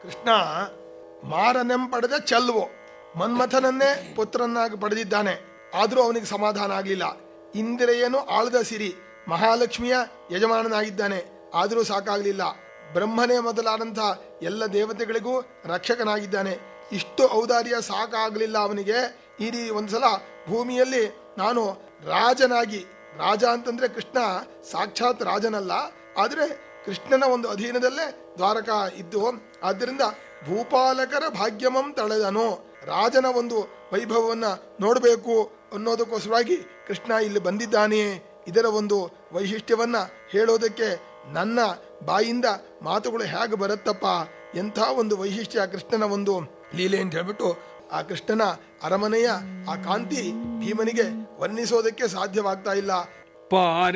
ಕೃಷ್ಣ ಮಾರನೆಂ ಪಡೆದ ಚೆಲ್ವೋ ಮನ್ಮಥನನ್ನೇ ಪುತ್ರನಾಗಿ ಪಡೆದಿದ್ದಾನೆ ಆದರೂ ಅವನಿಗೆ ಸಮಾಧಾನ ಆಗಲಿಲ್ಲ ಇಂದಿರೆಯನು ಆಳದ ಸಿರಿ ಮಹಾಲಕ್ಷ್ಮಿಯ ಯಜಮಾನನಾಗಿದ್ದಾನೆ ಆದರೂ ಸಾಕಾಗಲಿಲ್ಲ ಬ್ರಹ್ಮನೇ ಮೊದಲಾದಂಥ ಎಲ್ಲ ದೇವತೆಗಳಿಗೂ ರಕ್ಷಕನಾಗಿದ್ದಾನೆ ಇಷ್ಟು ಔದಾರ್ಯ ಸಾಕಾಗಲಿಲ್ಲ ಅವನಿಗೆ ಈ ರೀ ಒಂದ್ಸಲ ಭೂಮಿಯಲ್ಲಿ ನಾನು ರಾಜನಾಗಿ ರಾಜ ಅಂತಂದ್ರೆ ಕೃಷ್ಣ ಸಾಕ್ಷಾತ್ ರಾಜನಲ್ಲ ಆದರೆ ಕೃಷ್ಣನ ಒಂದು ಅಧೀನದಲ್ಲೇ ದ್ವಾರಕ ಇದ್ದು ಆದ್ದರಿಂದ ಭೂಪಾಲಕರ ಭಾಗ್ಯಮಂ ತಳೆದನು ರಾಜನ ಒಂದು ವೈಭವವನ್ನ ನೋಡಬೇಕು ಅನ್ನೋದಕ್ಕೋಸ್ಕರವಾಗಿ ಕೃಷ್ಣ ಇಲ್ಲಿ ಬಂದಿದ್ದಾನೆ ಇದರ ಒಂದು ವೈಶಿಷ್ಟ್ಯವನ್ನ ಹೇಳೋದಕ್ಕೆ ನನ್ನ ಬಾಯಿಂದ ಮಾತುಗಳು ಹೇಗೆ ಬರುತ್ತಪ್ಪ ಎಂಥ ಒಂದು ವೈಶಿಷ್ಟ್ಯ ಕೃಷ್ಣನ ಒಂದು ಲೀಲೆ ಅಂತ ಹೇಳ್ಬಿಟ್ಟು ಆ ಕೃಷ್ಣನ ಅರಮನೆಯ ಆ ಕಾಂತಿ ಭೀಮನಿಗೆ ವರ್ಣಿಸೋದಕ್ಕೆ ಸಾಧ್ಯವಾಗ್ತಾ ಇಲ್ಲ ಪಾರ